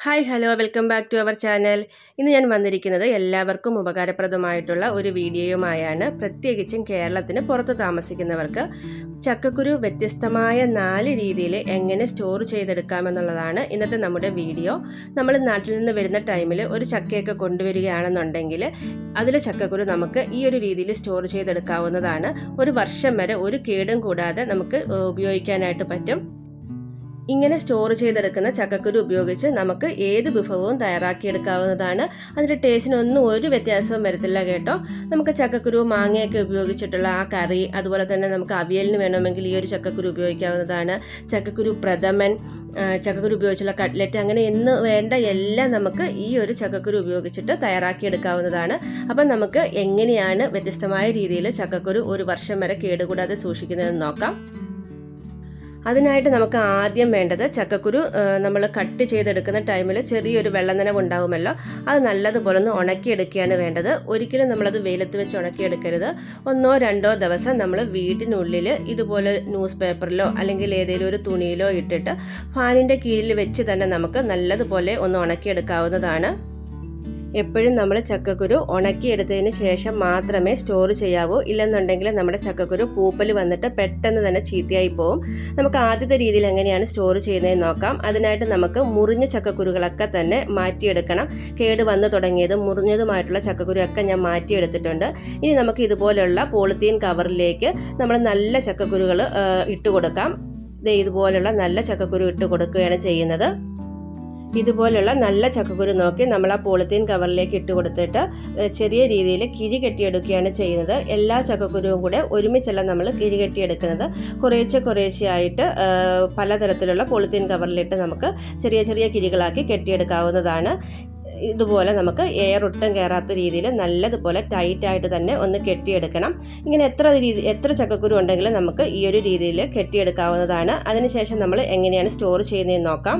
hi hello welcome back to our channel ഇന്ന് ഞാൻ വന്നിരിക്കുന്നത് എല്ലാവർക്കും ഉപകാരപ്രദമായിട്ടുള്ള ഒരു വീഡിയോയുമായാണ് പ്രത്യേകിച്ചും കേരളത്തിന് പുറത്ത് താമസിക്കുന്നവർക്ക് ചക്കക്കുരു വ്യത്യസ്തമായ നാല് രീതിയിൽ എങ്ങനെ സ്റ്റോർ ചെയ്തെടുക്കാമെന്നുള്ളതാണ് ഇന്നത്തെ നമ്മുടെ വീഡിയോ നമ്മൾ നാട്ടിൽ നിന്ന് വരുന്ന ടൈമിൽ ഒരു ചക്കയൊക്കെ കൊണ്ടുവരികയാണെന്നുണ്ടെങ്കിൽ അതിലെ ചക്കക്കുരു നമുക്ക് ഈ ഒരു രീതിയിൽ സ്റ്റോർ ചെയ്തെടുക്കാവുന്നതാണ് ഒരു വർഷം വരെ ഒരു കേടും കൂടാതെ നമുക്ക് ഉപയോഗിക്കാനായിട്ട് പറ്റും ഇങ്ങനെ സ്റ്റോർ ചെയ്തെടുക്കുന്ന ചക്കക്കുരു ഉപയോഗിച്ച് നമുക്ക് ഏത് വിഭവവും തയ്യാറാക്കിയെടുക്കാവുന്നതാണ് അതിൻ്റെ ടേസ്റ്റിനൊന്നും ഒരു വ്യത്യാസവും വരത്തില്ല കേട്ടോ നമുക്ക് ചക്കക്കുരു മാങ്ങയൊക്കെ ഉപയോഗിച്ചിട്ടുള്ള ആ കറി അതുപോലെ തന്നെ നമുക്ക് അവിയലിന് വേണമെങ്കിൽ ഈ ഒരു ചക്കക്കുരു ഉപയോഗിക്കാവുന്നതാണ് ചക്കക്കുരു പ്രഥമൻ ചക്കക്കുരു ഉപയോഗിച്ചുള്ള കട്ട്ലറ്റ് അങ്ങനെ എന്ന് വേണ്ട എല്ലാം നമുക്ക് ഈ ഒരു ചക്കക്കുരു ഉപയോഗിച്ചിട്ട് തയ്യാറാക്കിയെടുക്കാവുന്നതാണ് അപ്പം നമുക്ക് എങ്ങനെയാണ് വ്യത്യസ്തമായ രീതിയിൽ ചക്കക്കുരു ഒരു വർഷം വരെ കേടുകൂടാതെ സൂക്ഷിക്കുന്നതെന്ന് നോക്കാം അതിനായിട്ട് നമുക്ക് ആദ്യം വേണ്ടത് ചക്കക്കുരു നമ്മൾ കട്ട് ചെയ്തെടുക്കുന്ന ടൈമിൽ ചെറിയൊരു വെള്ളനനവ് ഉണ്ടാവുമല്ലോ അത് നല്ലതുപോലെ ഒന്ന് ഉണക്കിയെടുക്കുകയാണ് വേണ്ടത് ഒരിക്കലും നമ്മളത് വെയിലത്ത് വെച്ച് ഉണക്കിയെടുക്കരുത് ഒന്നോ രണ്ടോ ദിവസം നമ്മൾ വീട്ടിനുള്ളിൽ ഇതുപോലെ ന്യൂസ് പേപ്പറിലോ അല്ലെങ്കിൽ ഏതെങ്കിലും ഒരു തുണിയിലോ ഇട്ടിട്ട് ഫാനിൻ്റെ കീഴിൽ വെച്ച് തന്നെ നമുക്ക് നല്ലതുപോലെ ഒന്ന് ഉണക്കിയെടുക്കാവുന്നതാണ് എപ്പോഴും നമ്മൾ ചക്കക്കുരു ഉണക്കിയെടുത്തതിന് ശേഷം മാത്രമേ സ്റ്റോർ ചെയ്യാവൂ ഇല്ലെന്നുണ്ടെങ്കിൽ നമ്മുടെ ചക്കക്കുരു പൂപ്പൽ വന്നിട്ട് പെട്ടെന്ന് തന്നെ ചീത്തയായി പോകും നമുക്ക് ആദ്യത്തെ രീതിയിൽ എങ്ങനെയാണ് സ്റ്റോർ ചെയ്യുന്നതെന്ന് നോക്കാം അതിനായിട്ട് നമുക്ക് മുറിഞ്ഞ ചക്കക്കുരുകളൊക്കെ തന്നെ മാറ്റിയെടുക്കണം കേട് വന്നു തുടങ്ങിയതും മുറിഞ്ഞതുമായിട്ടുള്ള ചക്കക്കുരുവൊക്കെ ഞാൻ മാറ്റിയെടുത്തിട്ടുണ്ട് ഇനി നമുക്ക് ഇതുപോലുള്ള പോളിത്തീൻ കവറിലേക്ക് നമ്മൾ നല്ല ചക്കക്കുരുകൾ ഇട്ട് കൊടുക്കാം ഇതുപോലുള്ള നല്ല ചക്കക്കുരു ഇട്ട് കൊടുക്കുകയാണ് ചെയ്യുന്നത് ഇതുപോലുള്ള നല്ല ചക്കക്കുരു നോക്കി നമ്മൾ ആ പോളിത്തീൻ കവറിലേക്ക് ഇട്ട് കൊടുത്തിട്ട് ചെറിയ രീതിയിൽ കിഴി കെട്ടിയെടുക്കുകയാണ് ചെയ്യുന്നത് എല്ലാ ചക്കക്കുരുവും കൂടെ ഒരുമിച്ചല്ല നമ്മൾ കിഴി കെട്ടിയെടുക്കുന്നത് കുറേശ്ശെ കുറേശ്ശെയായിട്ട് പലതരത്തിലുള്ള പോളിത്തീൻ കവറിലിട്ട് നമുക്ക് ചെറിയ ചെറിയ കിഴികളാക്കി കെട്ടിയെടുക്കാവുന്നതാണ് ഇതുപോലെ നമുക്ക് എയർ ഒട്ടും കയറാത്ത രീതിയിൽ നല്ലതുപോലെ ടൈറ്റായിട്ട് തന്നെ ഒന്ന് കെട്ടിയെടുക്കണം ഇങ്ങനെ എത്ര രീതി എത്ര ചക്കക്കുരു ഉണ്ടെങ്കിലും നമുക്ക് ഈ ഒരു രീതിയിൽ കെട്ടിയെടുക്കാവുന്നതാണ് അതിനുശേഷം നമ്മൾ എങ്ങനെയാണ് സ്റ്റോർ ചെയ്യുന്നതെന്ന് നോക്കാം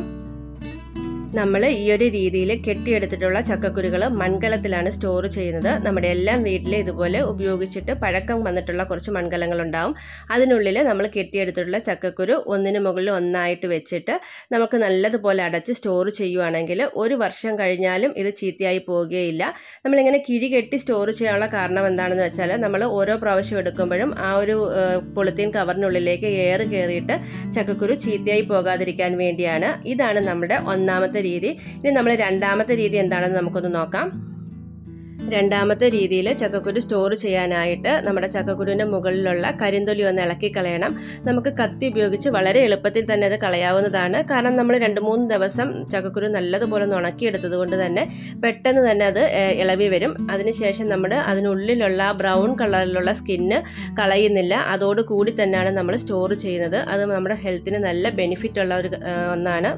നമ്മൾ ഈ ഒരു രീതിയിൽ കെട്ടിയെടുത്തിട്ടുള്ള ചക്കക്കുരുകൾ മൺകലത്തിലാണ് സ്റ്റോർ ചെയ്യുന്നത് നമ്മുടെ എല്ലാം വീട്ടിൽ ഇതുപോലെ ഉപയോഗിച്ചിട്ട് പഴക്കം വന്നിട്ടുള്ള കുറച്ച് മൺകലങ്ങളുണ്ടാവും അതിനുള്ളിൽ നമ്മൾ കെട്ടിയെടുത്തിട്ടുള്ള ചക്കക്കുരു ഒന്നിന് മുകളിൽ ഒന്നായിട്ട് വെച്ചിട്ട് നമുക്ക് നല്ലതുപോലെ അടച്ച് സ്റ്റോർ ചെയ്യുവാണെങ്കിൽ ഒരു വർഷം കഴിഞ്ഞാലും ഇത് ചീത്തയായി പോവുകയില്ല നമ്മളിങ്ങനെ കിഴി കെട്ടി സ്റ്റോർ ചെയ്യാനുള്ള കാരണം എന്താണെന്ന് വെച്ചാൽ നമ്മൾ ഓരോ പ്രാവശ്യം എടുക്കുമ്പോഴും ആ ഒരു പൊളിത്തീൻ കവറിനുള്ളിലേക്ക് എയർ കയറിയിട്ട് ചക്കക്കുരു ചീത്തയായി പോകാതിരിക്കാൻ വേണ്ടിയാണ് ഇതാണ് നമ്മുടെ ഒന്നാമത്തെ രീതി ഇനി നമ്മൾ രണ്ടാമത്തെ രീതി എന്താണെന്ന് നമുക്കൊന്ന് നോക്കാം രണ്ടാമത്തെ രീതിയിൽ ചക്കക്കുരു സ്റ്റോർ ചെയ്യാനായിട്ട് നമ്മുടെ ചക്കക്കുരുവിൻ്റെ മുകളിലുള്ള കരിന്തൊലി ഒന്ന് ഇളക്കി കളയണം നമുക്ക് കത്തി ഉപയോഗിച്ച് വളരെ എളുപ്പത്തിൽ തന്നെ അത് കളയാവുന്നതാണ് കാരണം നമ്മൾ രണ്ട് മൂന്ന് ദിവസം ചക്കക്കുരു നല്ലതുപോലെ ഒന്ന് ഉണക്കിയെടുത്തത് കൊണ്ട് തന്നെ പെട്ടെന്ന് തന്നെ അത് ഇളവി വരും അതിനുശേഷം നമ്മൾ അതിനുള്ളിലുള്ള ബ്രൗൺ കളറിലുള്ള സ്കിന്ന് കളയുന്നില്ല അതോട് കൂടി തന്നെയാണ് നമ്മൾ സ്റ്റോർ ചെയ്യുന്നത് അത് നമ്മുടെ ഹെൽത്തിന് നല്ല ബെനിഫിറ്റ് ഉള്ള ഒരു ഒന്നാണ്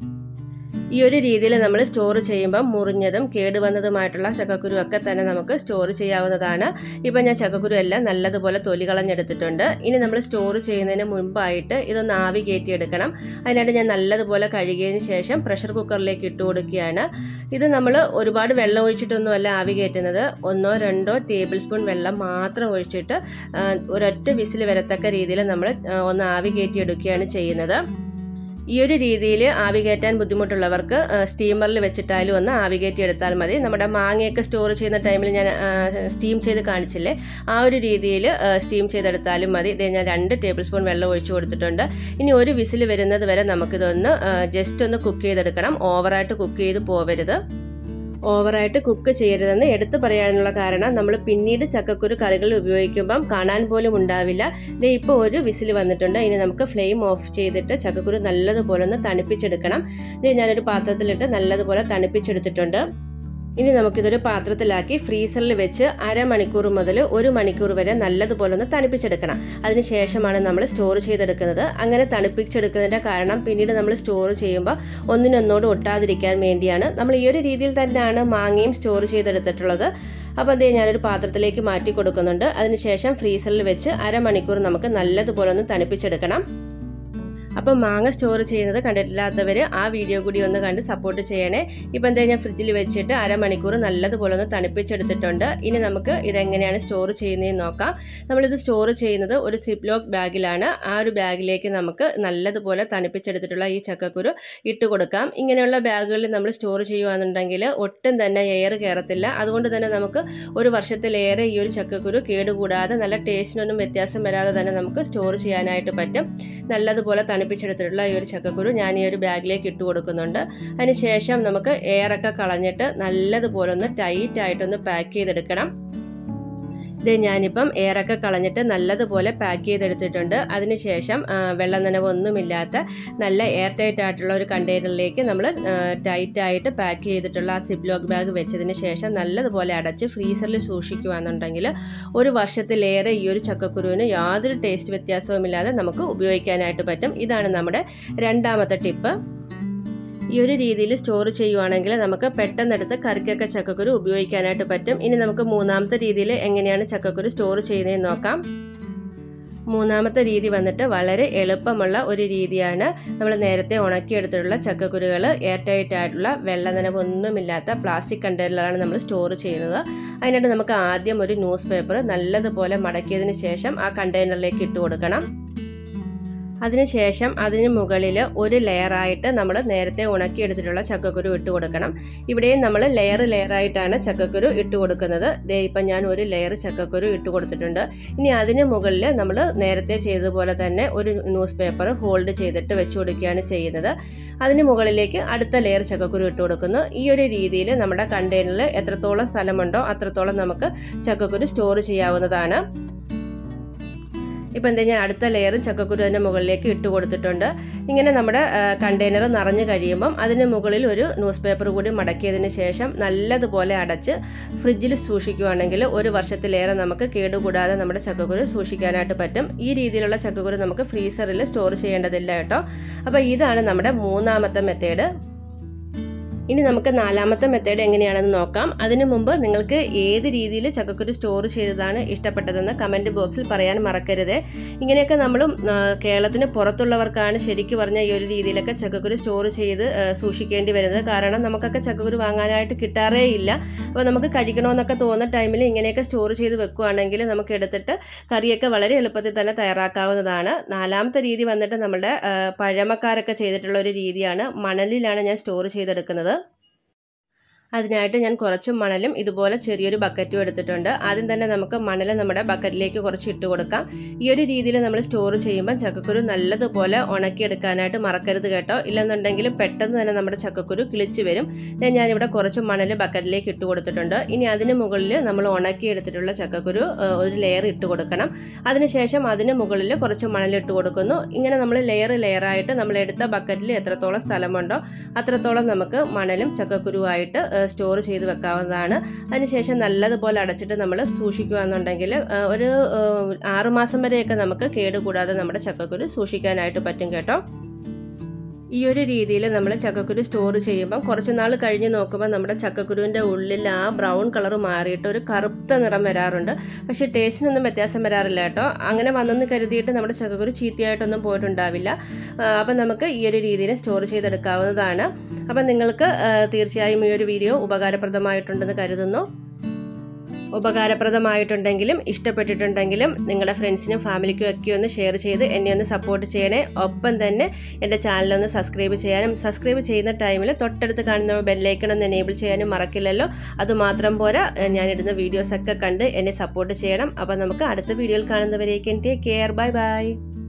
ഈ ഒരു രീതിയിൽ നമ്മൾ സ്റ്റോർ ചെയ്യുമ്പോൾ മുറിഞ്ഞതും കേടുവന്നതുമായിട്ടുള്ള ചക്കക്കുരു ഒക്കെ തന്നെ നമുക്ക് സ്റ്റോർ ചെയ്യാവുന്നതാണ് ഇപ്പം ഞാൻ ചക്കക്കുരു എല്ലാം നല്ലതുപോലെ തൊലി കളഞ്ഞെടുത്തിട്ടുണ്ട് ഇനി നമ്മൾ സ്റ്റോർ ചെയ്യുന്നതിന് മുൻപായിട്ട് ഇതൊന്ന് ആവി കയറ്റിയെടുക്കണം അതിനായിട്ട് ഞാൻ നല്ലതുപോലെ കഴുകിയതിന് ശേഷം പ്രഷർ കുക്കറിലേക്ക് ഇട്ട് കൊടുക്കുകയാണ് ഇത് നമ്മൾ ഒരുപാട് വെള്ളം ഒഴിച്ചിട്ടൊന്നുമല്ല ആവി കയറ്റുന്നത് ഒന്നോ രണ്ടോ ടേബിൾ സ്പൂൺ വെള്ളം മാത്രം ഒഴിച്ചിട്ട് ഒരൊറ്റ വിസിൽ വരത്തക്ക രീതിയിൽ നമ്മൾ ഒന്ന് ആവി കയറ്റിയെടുക്കുകയാണ് ചെയ്യുന്നത് ഈ ഒരു രീതിയിൽ ആവി കയറ്റാൻ ബുദ്ധിമുട്ടുള്ളവർക്ക് സ്റ്റീമറിൽ വെച്ചിട്ടാലും ഒന്ന് ആവി കയറ്റി എടുത്താൽ മതി നമ്മുടെ മാങ്ങയൊക്കെ സ്റ്റോർ ചെയ്യുന്ന ടൈമിൽ ഞാൻ സ്റ്റീം ചെയ്ത് കാണിച്ചില്ലേ ആ ഒരു രീതിയിൽ സ്റ്റീം ചെയ്തെടുത്താലും മതി ഇത് ഞാൻ രണ്ട് ടേബിൾ സ്പൂൺ വെള്ളം ഒഴിച്ചു കൊടുത്തിട്ടുണ്ട് ഇനി ഒരു വിസിൽ വരുന്നത് വരെ നമുക്കിതൊന്ന് ജസ്റ്റ് ഒന്ന് കുക്ക് ചെയ്തെടുക്കണം ഓവറായിട്ട് കുക്ക് ചെയ്ത് പോവരുത് ഓവറായിട്ട് കുക്ക് ചെയ്യരുതെന്ന് എടുത്തു പറയാനുള്ള കാരണം നമ്മൾ പിന്നീട് ചക്കക്കുരു കറികൾ ഉപയോഗിക്കുമ്പം കാണാൻ പോലും ഉണ്ടാവില്ല ഇത് ഇപ്പോൾ ഒരു വിസിൽ വന്നിട്ടുണ്ട് ഇനി നമുക്ക് ഫ്ലെയിം ഓഫ് ചെയ്തിട്ട് ചക്കക്കുരു നല്ലതുപോലെ ഒന്ന് തണുപ്പിച്ചെടുക്കണം ഇത് ഞാനൊരു പാത്രത്തിലിട്ട് നല്ലതുപോലെ തണുപ്പിച്ചെടുത്തിട്ടുണ്ട് ഇനി നമുക്കിതൊരു പാത്രത്തിലാക്കി ഫ്രീസറിൽ വെച്ച് അരമണിക്കൂർ മുതൽ ഒരു മണിക്കൂർ വരെ നല്ലതുപോലെ ഒന്ന് തണുപ്പിച്ചെടുക്കണം അതിനുശേഷമാണ് നമ്മൾ സ്റ്റോർ ചെയ്തെടുക്കുന്നത് അങ്ങനെ തണുപ്പിച്ചെടുക്കുന്നതിൻ്റെ കാരണം പിന്നീട് നമ്മൾ സ്റ്റോർ ചെയ്യുമ്പോൾ ഒന്നിനൊന്നോട് ഒട്ടാതിരിക്കാൻ വേണ്ടിയാണ് നമ്മൾ ഈ ഒരു രീതിയിൽ തന്നെയാണ് മാങ്ങയും സ്റ്റോർ ചെയ്തെടുത്തിട്ടുള്ളത് അപ്പോൾ അതേ ഞാനൊരു പാത്രത്തിലേക്ക് മാറ്റി കൊടുക്കുന്നുണ്ട് അതിനുശേഷം ഫ്രീസറിൽ വെച്ച് അരമണിക്കൂർ നമുക്ക് നല്ലതുപോലെ ഒന്ന് തണുപ്പിച്ചെടുക്കണം അപ്പം മാങ്ങ സ്റ്റോർ ചെയ്യുന്നത് കണ്ടിട്ടില്ലാത്തവർ ആ വീഡിയോ കൂടി ഒന്ന് കണ്ട് സപ്പോർട്ട് ചെയ്യണേ ഇപ്പം എന്താ ഞാൻ ഫ്രിഡ്ജിൽ വെച്ചിട്ട് അരമണിക്കൂർ നല്ലതുപോലെ ഒന്ന് തണുപ്പിച്ചെടുത്തിട്ടുണ്ട് ഇനി നമുക്ക് ഇതെങ്ങനെയാണ് സ്റ്റോർ ചെയ്യുന്നതെന്ന് നോക്കാം നമ്മളിത് സ്റ്റോർ ചെയ്യുന്നത് ഒരു സിപ്ലോക്ക് ബാഗിലാണ് ആ ഒരു ബാഗിലേക്ക് നമുക്ക് നല്ലതുപോലെ തണുപ്പിച്ചെടുത്തിട്ടുള്ള ഈ ചക്കക്കുരു ഇട്ട് കൊടുക്കാം ഇങ്ങനെയുള്ള ബാഗുകളിൽ നമ്മൾ സ്റ്റോർ ചെയ്യുകയാണെന്നുണ്ടെങ്കിൽ ഒട്ടും തന്നെ എയർ കയറത്തില്ല അതുകൊണ്ട് തന്നെ നമുക്ക് ഒരു വർഷത്തിലേറെ ഈ ഒരു ചക്കക്കുരു കേടുകൂടാതെ നല്ല ടേസ്റ്റിനൊന്നും വ്യത്യാസം വരാതെ തന്നെ നമുക്ക് സ്റ്റോർ ചെയ്യാനായിട്ട് പറ്റും നല്ലതുപോലെ തണുപ്പിച്ചെടുത്തിട്ടുള്ള ഈ ഒരു ചക്കക്കുരു ഞാൻ ഈ ഒരു ബാഗിലേക്ക് ഇട്ട് കൊടുക്കുന്നുണ്ട് അതിന് ശേഷം നമുക്ക് എയറൊക്കെ കളഞ്ഞിട്ട് നല്ലതുപോലെ ഒന്ന് ടൈറ്റ് ആയിട്ടൊന്ന് പാക്ക് ചെയ്തെടുക്കണം ഇത് ഞാനിപ്പം എയറൊക്കെ കളഞ്ഞിട്ട് നല്ലതുപോലെ പാക്ക് ചെയ്തെടുത്തിട്ടുണ്ട് അതിനുശേഷം വെള്ളം നനവൊന്നുമില്ലാത്ത നല്ല എയർ ടൈറ്റ് ആയിട്ടുള്ള ഒരു കണ്ടെയ്നറിലേക്ക് നമ്മൾ ടൈറ്റായിട്ട് പാക്ക് ചെയ്തിട്ടുള്ള ആ സിപ്ലോക്ക് ബാഗ് വെച്ചതിന് ശേഷം നല്ലതുപോലെ അടച്ച് ഫ്രീസറിൽ സൂക്ഷിക്കുകയാണെന്നുണ്ടെങ്കിൽ ഒരു വർഷത്തിലേറെ ഈ ഒരു ചക്കക്കുരുവിന് യാതൊരു ടേസ്റ്റ് വ്യത്യാസവുമില്ലാതെ നമുക്ക് ഉപയോഗിക്കാനായിട്ട് പറ്റും ഇതാണ് നമ്മുടെ രണ്ടാമത്തെ ടിപ്പ് ഈ ഒരു രീതിയിൽ സ്റ്റോർ ചെയ്യുവാണെങ്കിൽ നമുക്ക് പെട്ടെന്നെടുത്ത് കറിക്കൊക്കെ ചക്കക്കുരു ഉപയോഗിക്കാനായിട്ട് പറ്റും ഇനി നമുക്ക് മൂന്നാമത്തെ രീതിയിൽ എങ്ങനെയാണ് ചക്കക്കുരു സ്റ്റോർ ചെയ്യുന്നതെന്ന് നോക്കാം മൂന്നാമത്തെ രീതി വന്നിട്ട് വളരെ എളുപ്പമുള്ള ഒരു രീതിയാണ് നമ്മൾ നേരത്തെ ഉണക്കിയെടുത്തിട്ടുള്ള ചക്കക്കുരുകൾ എയർ ടൈറ്റ് ആയിട്ടുള്ള വെള്ള നനവൊന്നുമില്ലാത്ത പ്ലാസ്റ്റിക് കണ്ടെയ്നറിലാണ് നമ്മൾ സ്റ്റോർ ചെയ്യുന്നത് അതിനായിട്ട് നമുക്ക് ആദ്യം ഒരു ന്യൂസ് പേപ്പർ നല്ലതുപോലെ മടക്കിയതിന് ശേഷം ആ കണ്ടെയ്നറിലേക്ക് ഇട്ട് കൊടുക്കണം അതിനുശേഷം അതിന് മുകളിൽ ഒരു ലെയറായിട്ട് നമ്മൾ നേരത്തെ ഉണക്കിയെടുത്തിട്ടുള്ള ചക്കക്കുരു ഇട്ട് കൊടുക്കണം ഇവിടെയും നമ്മൾ ലെയർ ലെയറായിട്ടാണ് ചക്കക്കുരു ഇട്ട് കൊടുക്കുന്നത് ദേ ഇപ്പം ഞാൻ ഒരു ലെയർ ചക്കക്കുരു ഇട്ട് കൊടുത്തിട്ടുണ്ട് ഇനി അതിന് മുകളിൽ നമ്മൾ നേരത്തെ ചെയ്തതുപോലെ തന്നെ ഒരു ന്യൂസ് പേപ്പർ ഫോൾഡ് ചെയ്തിട്ട് വെച്ച് കൊടുക്കുകയാണ് ചെയ്യുന്നത് അതിന് മുകളിലേക്ക് അടുത്ത ലെയർ ചക്കക്കുരു ഇട്ട് കൊടുക്കുന്നു ഈ ഒരു രീതിയിൽ നമ്മുടെ കണ്ടെയ്നറിൽ എത്രത്തോളം സ്ഥലമുണ്ടോ അത്രത്തോളം നമുക്ക് ചക്കക്കുരു സ്റ്റോർ ചെയ്യാവുന്നതാണ് ഇപ്പം എന്താ ഞാൻ അടുത്ത ലെയറും ചക്കക്കുരു അതിൻ്റെ മുകളിലേക്ക് ഇട്ട് കൊടുത്തിട്ടുണ്ട് ഇങ്ങനെ നമ്മുടെ കണ്ടെയ്നർ നിറഞ്ഞു കഴിയുമ്പം അതിന് മുകളിൽ ഒരു ന്യൂസ് പേപ്പർ കൂടി മടക്കിയതിന് ശേഷം നല്ലതുപോലെ അടച്ച് ഫ്രിഡ്ജിൽ സൂക്ഷിക്കുകയാണെങ്കിൽ ഒരു വർഷത്തിലേറെ നമുക്ക് കേടുകൂടാതെ നമ്മുടെ ചക്കക്കുരു സൂക്ഷിക്കാനായിട്ട് പറ്റും ഈ രീതിയിലുള്ള ചക്കക്കുരു നമുക്ക് ഫ്രീസറിൽ സ്റ്റോർ ചെയ്യേണ്ടതില്ല കേട്ടോ അപ്പോൾ ഇതാണ് നമ്മുടെ മൂന്നാമത്തെ മെത്തേഡ് ഇനി നമുക്ക് നാലാമത്തെ മെത്തേഡ് എങ്ങനെയാണെന്ന് നോക്കാം അതിനു മുമ്പ് നിങ്ങൾക്ക് ഏത് രീതിയിൽ ചക്കക്കുരു സ്റ്റോർ ചെയ്തതാണ് ഇഷ്ടപ്പെട്ടതെന്ന് കമൻറ്റ് ബോക്സിൽ പറയാൻ മറക്കരുത് ഇങ്ങനെയൊക്കെ നമ്മൾ കേരളത്തിന് പുറത്തുള്ളവർക്കാണ് ശരിക്കും പറഞ്ഞാൽ ഈ ഒരു രീതിയിലൊക്കെ ചക്കക്കുരു സ്റ്റോർ ചെയ്ത് സൂക്ഷിക്കേണ്ടി വരുന്നത് കാരണം നമുക്കൊക്കെ ചക്കക്കുരു വാങ്ങാനായിട്ട് കിട്ടാറേ ഇല്ല അപ്പോൾ നമുക്ക് കഴിക്കണമെന്നൊക്കെ തോന്നുന്ന ടൈമിൽ ഇങ്ങനെയൊക്കെ സ്റ്റോർ ചെയ്ത് വെക്കുകയാണെങ്കിൽ നമുക്ക് എടുത്തിട്ട് കറിയൊക്കെ വളരെ എളുപ്പത്തിൽ തന്നെ തയ്യാറാക്കാവുന്നതാണ് നാലാമത്തെ രീതി വന്നിട്ട് നമ്മുടെ പഴമക്കാരൊക്കെ ചെയ്തിട്ടുള്ള ഒരു രീതിയാണ് മണലിലാണ് ഞാൻ സ്റ്റോർ ചെയ്തെടുക്കുന്നത് അതിനായിട്ട് ഞാൻ കുറച്ച് മണലും ഇതുപോലെ ചെറിയൊരു ബക്കറ്റും എടുത്തിട്ടുണ്ട് ആദ്യം തന്നെ നമുക്ക് മണൽ നമ്മുടെ ബക്കറ്റിലേക്ക് കുറച്ച് ഇട്ട് കൊടുക്കാം ഈ ഒരു രീതിയിൽ നമ്മൾ സ്റ്റോർ ചെയ്യുമ്പോൾ ചക്കക്കുരു നല്ലതുപോലെ ഉണക്കിയെടുക്കാനായിട്ട് മറക്കരുത് കേട്ടോ ഇല്ലെന്നുണ്ടെങ്കിൽ പെട്ടെന്ന് തന്നെ നമ്മുടെ ചക്കക്കുരു കിളിച്ച് വരും ഞാനിവിടെ കുറച്ച് മണൽ ബക്കറ്റിലേക്ക് ഇട്ട് കൊടുത്തിട്ടുണ്ട് ഇനി അതിന് മുകളിൽ നമ്മൾ ഉണക്കിയെടുത്തിട്ടുള്ള ചക്കക്കുരു ഒരു ലെയർ ഇട്ട് കൊടുക്കണം അതിനുശേഷം അതിന് മുകളിൽ കുറച്ച് മണൽ ഇട്ട് കൊടുക്കുന്നു ഇങ്ങനെ നമ്മൾ ലെയർ ലെയറായിട്ട് നമ്മൾ എടുത്ത ബക്കറ്റിൽ എത്രത്തോളം സ്ഥലമുണ്ടോ അത്രത്തോളം നമുക്ക് മണലും ചക്കക്കുരുവായിട്ട് സ്റ്റോർ ചെയ്ത് വെക്കാവുന്നതാണ് അതിനുശേഷം നല്ലതുപോലെ അടച്ചിട്ട് നമ്മൾ സൂക്ഷിക്കുകയെന്നുണ്ടെങ്കിൽ ഒരു ആറുമാസം വരെയൊക്കെ നമുക്ക് കേടുകൂടാതെ നമ്മുടെ ചക്കക്കുരു സൂക്ഷിക്കാനായിട്ട് പറ്റും കേട്ടോ ഈ ഒരു രീതിയിൽ നമ്മൾ ചക്കക്കുരു സ്റ്റോർ ചെയ്യുമ്പം കുറച്ച് നാൾ കഴിഞ്ഞ് നോക്കുമ്പോൾ നമ്മുടെ ചക്കക്കുരുവിൻ്റെ ഉള്ളിൽ ആ ബ്രൗൺ കളർ മാറിയിട്ട് ഒരു കറുത്ത നിറം വരാറുണ്ട് പക്ഷേ ടേസ്റ്റിനൊന്നും വ്യത്യാസം വരാറില്ല കേട്ടോ അങ്ങനെ വന്നെന്ന് കരുതിയിട്ട് നമ്മുടെ ചക്കക്കുരു ചീത്തയായിട്ടൊന്നും പോയിട്ടുണ്ടാവില്ല അപ്പം നമുക്ക് ഈ ഒരു രീതിയിൽ സ്റ്റോർ ചെയ്തെടുക്കാവുന്നതാണ് അപ്പം നിങ്ങൾക്ക് തീർച്ചയായും ഈ ഒരു വീഡിയോ ഉപകാരപ്രദമായിട്ടുണ്ടെന്ന് കരുതുന്നു ഉപകാരപ്രദമായിട്ടുണ്ടെങ്കിലും ഇഷ്ടപ്പെട്ടിട്ടുണ്ടെങ്കിലും നിങ്ങളുടെ ഫ്രണ്ട്സിനും ഫാമിലിക്കും ഒക്കെ ഒന്ന് ഷെയർ ചെയ്ത് എന്നെ ഒന്ന് സപ്പോർട്ട് ചെയ്യണേ ഒപ്പം തന്നെ എൻ്റെ ചാനലൊന്ന് സബ്സ്ക്രൈബ് ചെയ്യാനും സബ്സ്ക്രൈബ് ചെയ്യുന്ന ടൈമിൽ തൊട്ടടുത്ത് കാണുന്ന ബെല്ലൈക്കൺ ഒന്ന് എനേബിൾ ചെയ്യാനും മറക്കില്ലല്ലോ അതുമാത്രം പോരാ ഞാനിടുന്ന വീഡിയോസൊക്കെ കണ്ട് എന്നെ സപ്പോർട്ട് ചെയ്യണം അപ്പോൾ നമുക്ക് അടുത്ത വീഡിയോയിൽ കാണുന്നവരേക്കും ടേക്ക് കെയർ ബൈ ബൈ